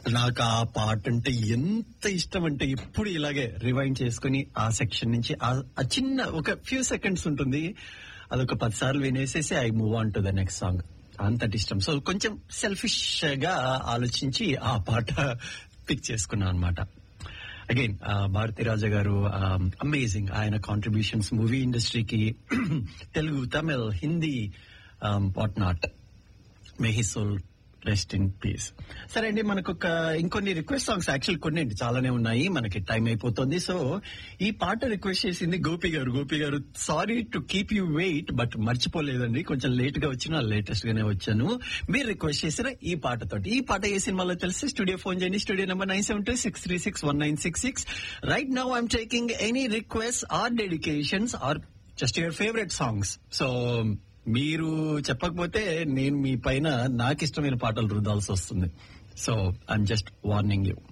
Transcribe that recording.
నాకు ఆ పాట అంటే ఎంత ఇష్టం అంటే ఇప్పుడు ఇలాగే రివైండ్ చేసుకుని ఆ సెక్షన్ నుంచి ఆ ఆ చిన్న ఒక ఫ్యూ సెకండ్స్ ఉంటుంది అదొక పది సార్లు వినేసేసి I move on to the next song అంతటి ఇష్టం సో కొంచెం సెల్ఫిష్ గా ఆలోచించి ఆ పాట పిక్ చేసుకున్నాను అనమాట అగైన్ భారతీ రాజా గారు అమేజింగ్ ఆయన కాంట్రిబ్యూషన్స్ మూవీ ఇండస్ట్రీకి Telugu Tamil Hindi what not may he soul rest in peace సరే అండి మనకు ఒక ఇంకొన్ని రిక్వెస్ట్ సాంగ్స్ యాక్చువల్ కొన్ని అండి చాలానే ఉన్నాయి మనకి టైం అయిపోతుంది సో ఈ పాట రిక్వెస్ట్ చేసింది గోపి గారు గోపి గారు sorry to keep you wait but మర్చిపోలేదండి కొంచెం లేట్ గా వచ్చిన లేటెస్ట్ గానే వచ్చాను మీరు రిక్వెస్ట్ చేసిన ఈ పాటతోటి ఈ పాట ఏ సినిమాలో తెలిసి స్టూడియో ఫోన్ చేయండి studio number nine seven two six three six one nine six six right now I'm taking any request or dedications or just your favourite songs so మీరు చెప్పకపోతే నేను మీ పైన నాకు ఇష్టమైన పాటలు రుద్దాల్సి వస్తుంది so I'm just warning you